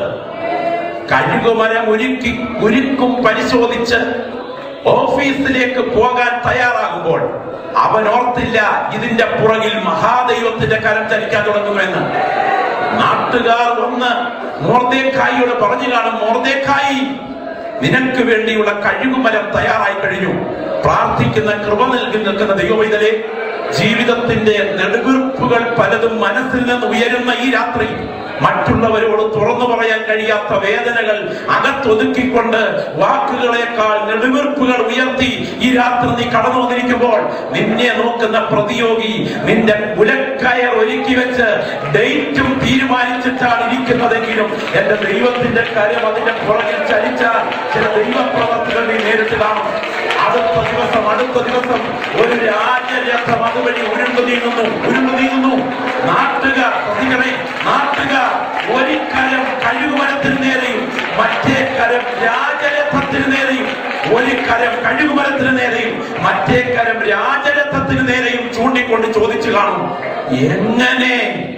Speaker 1: കഴുകുമരം ഒരുക്കി ഉരുക്കും പരിശോധിച്ച് ഓഫീസിലേക്ക് പോകാൻ തയ്യാറാകുമ്പോൾ അവൻ ഓർത്തില്ല ഇതിന്റെ പുറകിൽ മഹാദൈവത്തിന്റെ കരം ചലിക്കാൻ തുടങ്ങുമെന്ന് നാട്ടുകാർ വന്ന് മോർദേക്കായിയോട് പറഞ്ഞു കാണും മോർദേക്കായി നിനക്ക് വേണ്ടിയുള്ള കഴുകുമരം തയ്യാറായി കഴിഞ്ഞു പ്രാർത്ഥിക്കുന്ന കൃപ നൽകി നിൽക്കുന്ന ദൈവവൈതലെ ജീവിതത്തിന്റെ നെടുവീർപ്പുകൾ പലതും മനസ്സിൽ നിന്ന് ഉയരുന്ന ഈ രാത്രി മറ്റുള്ളവരോട് തുറന്നു പറയാൻ കഴിയാത്ത വേദനകൾ അകത്തൊതുക്കിക്കൊണ്ട് വാക്കുകളെക്കാൾ നെടുവീർപ്പുകൾ ഉയർത്തി ഈ രാത്രി നീ കടന്നു വന്നിരിക്കുമ്പോൾ നിന്നെ നോക്കുന്ന പ്രതിയോഗി നിന്റെ കുലക്കയർ ഒരുക്കി വെച്ച് ഡേറ്റും തീരുമാനിച്ചിട്ടാണ് ഇരിക്കുന്നതെങ്കിലും എന്റെ ദൈവത്തിന്റെ കാര്യം അതിന്റെ പുറകിൽ ചലിച്ചാൽ ചില ദൈവപ്രവർത്തികൾ നീ നേരിട്ട് കാണും അടുത്ത ദിവസം അടുത്ത ദിവസം ഒരു രാജരഥം അതുവഴി ഉരുണ്ടു നീങ്ങുന്നു ഉരുണ്ടു നീങ്ങുന്നു നാട്ടുകാർ പ്രതികളെ നാട്ടുകാർ ഒരു കരം കഴുകുമരത്തിന് നേരെയും മറ്റേ കരം രാജരഥത്തിന് നേരെയും ഒരു കരം കഴുകുമരത്തിന് നേരെയും മറ്റേ കരം രാജരഥത്തിന് നേരെയും ചൂണ്ടിക്കൊണ്ട് ചോദിച്ചു കാണും എങ്ങനെ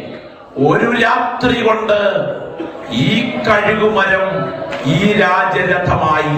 Speaker 1: ഒരു രാത്രി കൊണ്ട് ഈ കഴുകുമരം ഈ രാജരഥമായി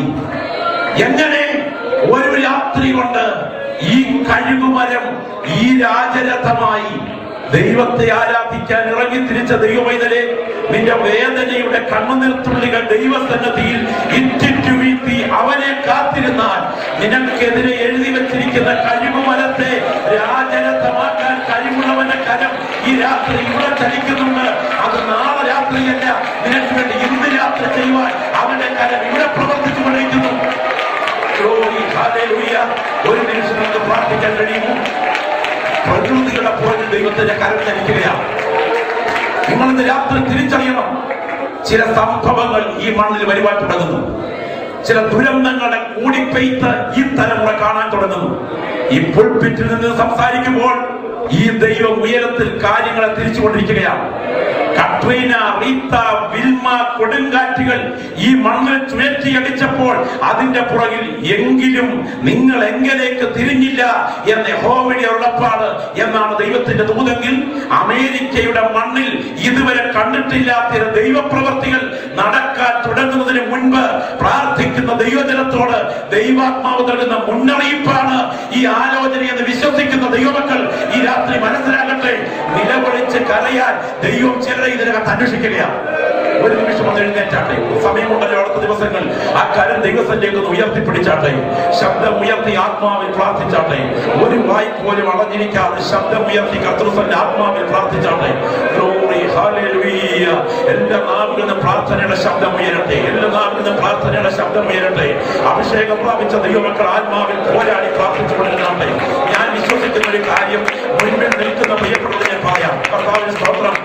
Speaker 1: എങ്ങനെ ഒരു രാത്രി കൊണ്ട് ഈ കഴുകുമരം ഈ രാജരഥമായി ദൈവത്തെ ആരാധിക്കാൻ ഇറങ്ങി തിരിച്ച ദൈവമൈതലെ നിന്റെ വേദനയുടെ കണ്ണുനീർത്തുള്ളികൾ ദൈവസന്നദ്ധിയിൽ ഇറ്റിറ്റു വീഴ്ത്തി അവനെ കാത്തിരുന്നാൽ നിനക്കെതിരെ എഴുതി വെച്ചിരിക്കുന്ന കഴിവുമരത്തെ രാജരഥമാക്കാൻ കഴിവുള്ളവന്റെ കരം ഈ രാത്രി ഇവിടെ ചലിക്കുന്നുണ്ട് അത് നാളെ രാത്രിയല്ല നിനക്ക് വേണ്ടി ഇന്ന് രാത്രി ചെയ്യുവാൻ അവന്റെ കരം ഇവിടെ പ്രവർത്തിച്ചു കൊണ്ടിരിക്കുന്നു Glory, hallelujah. ഒരു നിമിഷം നമുക്ക് പ്രാർത്ഥിക്കാൻ കഴിയുമോ പ്രകൃതിയുടെ പുറകിൽ ദൈവത്തിന്റെ കരം ചലിക്കുകയാണ് നിങ്ങൾ ഇന്ന് രാത്രി തിരിച്ചറിയണം ചില സംഭവങ്ങൾ ഈ മണ്ണിൽ വരുവാൻ തുടങ്ങുന്നു ചില ദുരന്തങ്ങളുടെ കൂടിപ്പെയ്ത്ത് ഈ തലമുറ കാണാൻ തുടങ്ങുന്നു ഈ പുൾപിറ്റിൽ നിന്ന് സംസാരിക്കുമ്പോൾ ഈ ദൈവം ഉയരത്തിൽ കാര്യങ്ങളെ തിരിച്ചുകൊണ്ടിരിക്കുകയാണ് കട്രീന റീത്ത വിൽമ കൊടുങ്കാറ്റുകൾ ഈ മണ്ണിൽ ചുഴറ്റിയടിച്ചപ്പോൾ അതിന്റെ പുറകിൽ എങ്കിലും നിങ്ങൾ എങ്കിലേക്ക് തിരിഞ്ഞില്ല എന്ന യഹോവയുടെ ഉള്ളപ്പാട് എന്നാണ് ദൈവത്തിന്റെ ദൂതെങ്കിൽ അമേരിക്കയുടെ മണ്ണിൽ ഇതുവരെ കണ്ടിട്ടില്ലാത്ത ചില ദൈവപ്രവർത്തികൾ നടക്കാൻ തുടങ്ങുന്നതിന് മുൻപ് പ്രാർത്ഥിക്കുന്ന ദൈവജനത്തോട് ദൈവാത്മാവ് നൽകുന്ന മുന്നറിയിപ്പാണ് ഈ ആലോചന എന്ന് വിശ്വസിക്കുന്ന ദൈവമക്കൾ ഈ രാത്രി മനസ്സിലാകട്ടെ നിലവിളിച്ച് കരയാൻ ദൈവം ചിലരെ ഇതിനകത്ത് അന്വേഷിക്കുകയാണ് ഒരു നിമിഷം ഒന്ന് എഴുന്നേറ്റാട്ടെ സമയമുണ്ടല്ലോ അടുത്ത ദിവസങ്ങൾ ആ കാര്യം ദൈവസഞ്ചേക്ക് ഒന്ന് ഉയർത്തിപ്പിടിച്ചാട്ടെ ശബ്ദം ഉയർത്തി ആത്മാവിൽ പ്രാർത്ഥിച്ചാട്ടെ ഒരു വായി പോലും അടഞ്ഞിരിക്കാതെ ശബ്ദം ഉയർത്തി കർത്തൃസന്റെ ആത്മാവിൽ പ്രാർത്ഥിച്ചാട്ടെ Glory, hallelujah. എല്ലാ നാവിൽ നിന്ന് പ്രാർത്ഥനയുടെ ശബ്ദം ഉയരട്ടെ എല്ലാ നാവിൽ നിന്ന് പ്രാർത്ഥനയുടെ ശബ്ദം ഉയരട്ടെ അഭിഷേകം പ്രാപിച്ച ദൈവമക്കൾ ആത്മാവിൽ പോരാടി പ്രാർത്ഥിച്ചു കൊണ്ടിരുന്നാട്ടെ ഞാൻ വിശ്വസിക്കുന്ന ഒരു കാര്യം മുൻപിൽ നിൽക്കുന്ന പ്രിയപ്പെട്ടത് ഞാൻ പറയാം കർത്താവിന് സ്തോത്രം ആ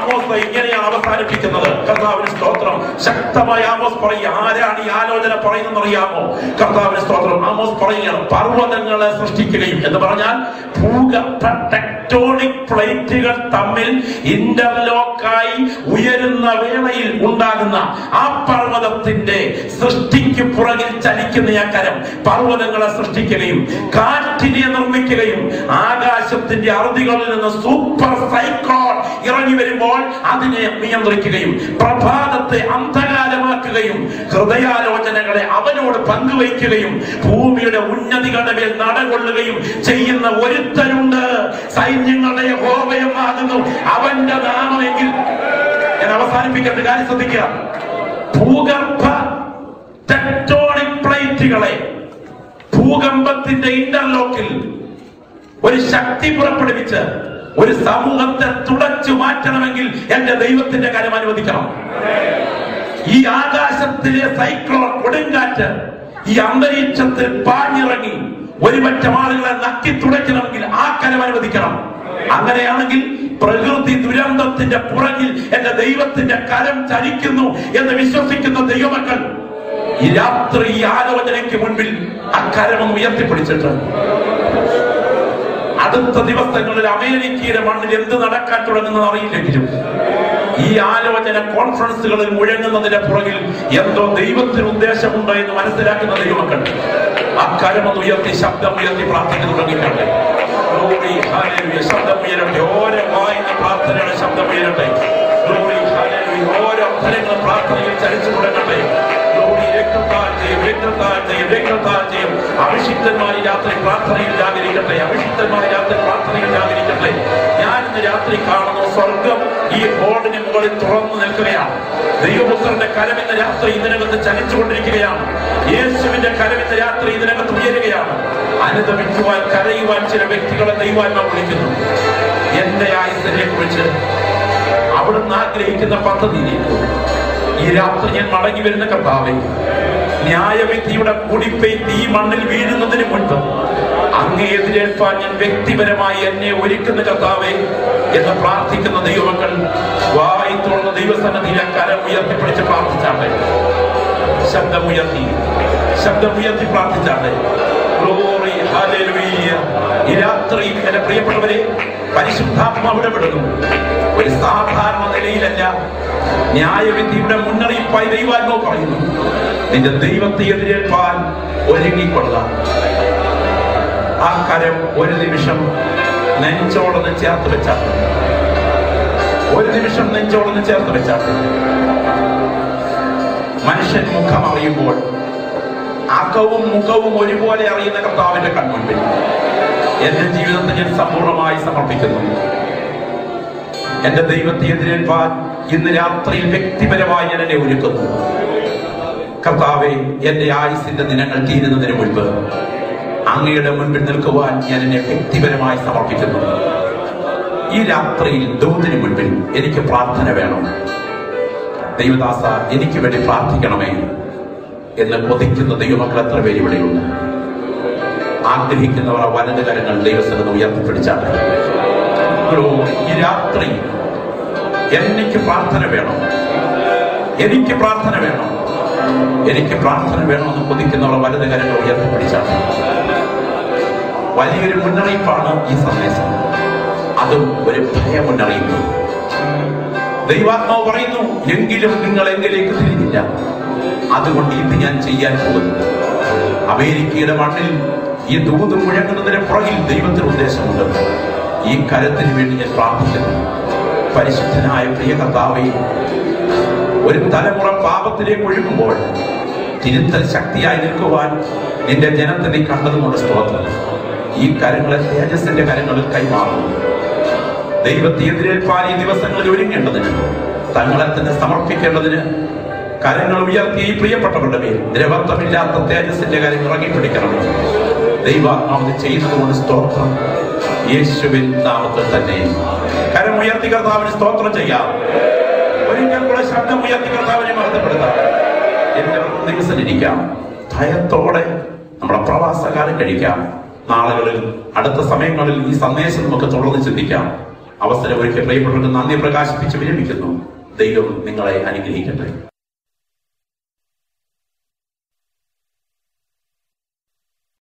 Speaker 1: ആമോസ് ഇങ്ങനെയാണ് അവസാനിപ്പിക്കുന്നത് കർത്താവിന് സ്തോത്രം ശക്തമായ ആമോസ് പറയുക ആരാണ് ഈ ആലോചന പറയുന്നത് അറിയാമോ കർത്താവിന് സ്തോത്രം ആമോസ് പറയുകയാണ് പർവ്വതങ്ങളെ സൃഷ്ടിക്കുകയും എന്ന് പറഞ്ഞാൽ ഭൂഗർഭ ടെക്ടോണിക് പ്ലേറ്റുകൾ തമ്മിൽ ഇന്റർലോക്കായി ഉയരുന്ന വേളയിൽ ഉണ്ടാകുന്ന ആ പർവ്വതത്തിന്റെ സൃഷ്ടിക്ക് പുറകിൽ ചലിക്കുന്ന ആ കരം പർവ്വതങ്ങളെ സൃഷ്ടിക്കുകയും കാറ്റിനെ നിർമ്മിക്കുകയും ആകാശത്തിന്റെ അറുതികളിൽ നിന്ന് സൂപ്പർ സൈക്ലോൺ ഇറങ്ങി വരുമ്പോൾ അതിനെ നിയന്ത്രിക്കുകയും പ്രഭാതത്തെ അന്ധകാരമാക്കുകയും ഹൃദയാലോചനകളെ അവനോട് പങ്കുവയ്ക്കുകയും ഭൂമിയുടെ ഉന്നതികളുടെ മേൽ നടകൊള്ളുകയും ചെയ്യുന്ന ഒരുത്തരുണ്ട് സൈന്യങ്ങളുടെ ഹോവയമാകുന്നു അവന്റെ നാമമെങ്കിൽ ഞാൻ അവസാനിപ്പിക്കേണ്ട കാര്യം ശ്രദ്ധിക്കുക ഭൂഗർഭ ടെക്ടോണിക് പ്ലേറ്റുകളെ ഭൂകമ്പത്തിന്റെ ഇന്റർലോക്കിൽ ഒരു ശക്തി പുറപ്പെടുവിച്ച് ഒരു സമൂഹത്തെ തുടച്ചു മാറ്റണമെങ്കിൽ എന്റെ ദൈവത്തിന്റെ കാര്യം അനുവദിക്കണം ഈ ആകാശത്തിലെ സൈക്ലോൺ കൊടുങ്കാറ്റ് ഈ അന്തരീക്ഷത്തിൽ പാഞ്ഞിറങ്ങി ഒരുപറ്റം ആളുകളെ നക്കി തുടയ്ക്കണമെങ്കിൽ ആ കരം അനുവദിക്കണം അങ്ങനെയാണെങ്കിൽ പ്രകൃതി ദുരന്തത്തിന്റെ പുറകിൽ എന്റെ ദൈവത്തിന്റെ കരം ചലിക്കുന്നു എന്ന് വിശ്വസിക്കുന്ന ദൈവമക്കൾ ഈ രാത്രി ഈ ആലോചനയ്ക്ക് മുൻപിൽ ആ കരം ഉയർത്തിപ്പിടിച്ചിട്ട് അടുത്ത ദിവസങ്ങളിൽ അമേരിക്കയുടെ മണ്ണിൽ എന്ത് നടക്കാൻ തുടങ്ങുന്നത് അറിയില്ലെങ്കിലും ഈ ആലോചന കോൺഫറൻസുകളിൽ മുഴങ്ങുന്നതിന്റെ പുറകിൽ എന്തോ ദൈവത്തിന് ഉദ്ദേശമുണ്ടോ എന്ന് മനസ്സിലാക്കുന്ന ദൈവമക്കൾ അക്കാരമൊന്ന് ഉയർത്തി ശബ്ദം ഉയർത്തി പ്രാർത്ഥിക്കാൻ തുടങ്ങിക്കട്ടെ Glory, hallelujah. ശബ്ദം ഉയരട്ടെ ഓരോ വായിന്ന പ്രാർത്ഥനയുടെ ശബ്ദം ഉയരട്ടെ Glory, hallelujah. ഓരോ അക്ഷരങ്ങളും പ്രാർത്ഥനയിൽ ചലിച്ചു തുടങ്ങട്ടെ Glory, രക്തത്താൽ ചെയ്യും രക്തത്താൽ ചെയ്യും രക്തത്താൽ ചെയ്യും അഭിഷിക്തന്മാരി രാത്രി പ്രാർത്ഥനയിൽ ജാഗരിക്കട്ടെ അഭിഷിക്തന്മാരി രാത്രി പ്രാർത്ഥനയിൽ ജാഗരിക്കട്ടെ ഞാൻ ഇന്ന് രാത്രി കാണുന്നു സ്വർഗം ഈ ബോർഡിന് മുകളിൽ തുറന്നു നിൽക്കുകയാണ് ദൈവപുത്രന്റെ കരം ഇന്ന് രാത്രി ഇതിനകത്ത് ചലിച്ചുകൊണ്ടിരിക്കുകയാണ് യേശുവിന്റെ കരം ഇന്ന് രാത്രി ഇതിനകത്ത് ഉയരുകയാണ് അനുദമിക്കുവാൻ കരയുവാൻ ചില വ്യക്തികളെ ദൈവാത്മ വിളിക്കുന്നു എന്റെ ആയുസിനെ കുറിച്ച് അവിടുന്ന് ആഗ്രഹിക്കുന്ന പദ്ധതിയിലേക്ക് ഈ രാത്രി ഞാൻ മടങ്ങി വരുന്ന കർത്താവെ ന്യായവിധിയുടെ കൂടിപ്പെയ്ത്ത് ഈ മണ്ണിൽ വീഴുന്നതിന് മുൻപ് അങ്ങേ എതിരേൽപ്പാൻ ഞാൻ വ്യക്തിപരമായി എന്നെ ഒരുക്കുന്ന കർത്താവെ എന്ന് പ്രാർത്ഥിക്കുന്ന ദൈവമക്കൾ വായി തുറന്ന ദൈവസന്നദ്ധിയിലെ കരം ഉയർത്തിപ്പിടിച്ച് പ്രാർത്ഥിച്ചാട്ടെ ശബ്ദമുയർത്തി ശബ്ദമുയർത്തി പ്രാർത്ഥിച്ചാട്ടെ Glory, hallelujah. ഈ രാത്രി എന്റെ പ്രിയപ്പെട്ടവരെ പരിശുദ്ധാത്മാവ് ഇടപെടുന്നു ഒരു സാധാരണ നിലയിലല്ല ന്യായവിധിയുടെ മുന്നറിയിപ്പായി ദൈവാത്മാവ് പറയുന്നു നിന്റെ ദൈവത്തെ എതിരേൽപ്പാൻ ഒരുങ്ങിക്കൊള്ളാം ആ കരം ഒരു നിമിഷം നെഞ്ചോടൊന്ന് ചേർത്ത് വെച്ചാൽ ഒരു നിമിഷം നെഞ്ചോടൊന്ന് ചേർത്ത് വെച്ചാൽ മനുഷ്യൻ മുഖം അറിയുമ്പോൾ അകവും മുഖവും ഒരുപോലെ അറിയുന്ന കർത്താവിന്റെ കൺമുൻപിൽ എന്റെ ജീവിതത്തെ ഞാൻ സമ്പൂർണ്ണമായി സമർപ്പിക്കുന്നു എന്റെ ദൈവത്തെ എതിരേൽപ്പാൻ ഇന്ന് രാത്രിയിൽ വ്യക്തിപരമായി ഞാൻ എന്നെ ഒരുക്കുന്നു കർത്താവെ എന്റെ ആയുസിന്റെ ദിനങ്ങൾ തീരുന്നതിന് മുൻപ് അങ്ങയുടെ മുൻപിൽ നിൽക്കുവാൻ ഞാൻ എന്നെ വ്യക്തിപരമായി സമർപ്പിക്കുന്നു ഈ രാത്രിയിൽ ദൂതിന് മുൻപിൽ എനിക്ക് പ്രാർത്ഥന വേണം ദൈവദാസ എനിക്ക് വേണ്ടി പ്രാർത്ഥിക്കണമേ എന്ന് കൊതിക്കുന്ന ദൈവമക്കൾ എത്ര പേര് ഇവിടെയുണ്ട് ആഗ്രഹിക്കുന്നവർ ആ വലത് കരങ്ങൾ ദൈവസ്ഥലത്ത് ഉയർത്തിപ്പിടിച്ചാണ് ഈ രാത്രി എനിക്ക് പ്രാർത്ഥന വേണം എനിക്ക് പ്രാർത്ഥന വേണം എനിക്ക് പ്രാർത്ഥന വേണമെന്ന് കൊതിക്കുന്നവർ വലത് കരങ്ങൾ ഉയർത്തിപ്പിടിച്ചാണ് വലിയൊരു മുന്നറിയിപ്പാണ് ഈ സന്ദേശം അതും ഒരു ഭയ മുന്നറിയിപ്പ് ദൈവാത്മാവ് പറയുന്നു എങ്കിലും നിങ്ങൾ എങ്കിലേക്ക് തിരിഞ്ഞില്ല അതുകൊണ്ട് ഇത് ഞാൻ ചെയ്യാൻ പോകുന്നു അമേരിക്കയുടെ മണ്ണിൽ ഈ ദൂത് മുഴങ്ങുന്നതിന് പുറകിൽ ദൈവത്തിന് ഉദ്ദേശമുണ്ട് ഈ കരത്തിന് വേണ്ടി ഞാൻ പ്രാർത്ഥിക്കുന്നു പരിശുദ്ധനായ പ്രിയ കർത്താവെ ഒരു തലമുറ പാപത്തിലേക്ക് ഒഴുകുമ്പോൾ തിരുത്തൽ ശക്തിയായി നിൽക്കുവാൻ നിന്റെ ജനത്തെ നീ കണ്ടതുകൊണ്ട് സ്തോത്രം ഈ കരങ്ങളെ തേജസ്സിന്റെ കരങ്ങളിൽ കൈമാറുന്നു ദൈവത്തെ എതിരേൽപ്പാൻ ഈ ദിവസങ്ങളിൽ ഒരുങ്ങേണ്ടതിന് തങ്ങളെ തന്നെ സമർപ്പിക്കേണ്ടതിന് കരങ്ങൾ ഉയർത്തി ഈ പ്രിയപ്പെട്ടവരുടെ മേൽ ദ്രവത്വമില്ലാത്ത തേജസ്സിന്റെ കാര്യം ഇറങ്ങിപ്പിടിക്കണം ദൈവാത്മാവ് ചെയ്യുന്നതുകൊണ്ട് സ്തോത്രം യേശുവിൻ നാമത്തിൽ തന്നെ കരം ഉയർത്തി കർത്താവിന് സ്തോത്രം ചെയ്യാം ഒരിക്കൽ കൂടെ ശബ്ദം ഉയർത്തി കർത്താവിനെ മഹത്വപ്പെടുത്താം എല്ലാവർക്കും ദിവസനിരിക്കാം ഭയത്തോടെ നമ്മുടെ പ്രവാസകാലം കഴിക്കാം നാളുകളിൽ അടുത്ത സമയങ്ങളിൽ ഈ സന്ദേശം നമുക്ക് തുടർന്ന് ചിന്തിക്കാം അവസരം ഒരുക്കി പ്രിയപ്പെട്ടവർക്ക് നന്ദി പ്രകാശിപ്പിച്ച് വിരമിക്കുന്നു ദൈവം നിങ്ങളെ അനുഗ്രഹിക്കട്ടെ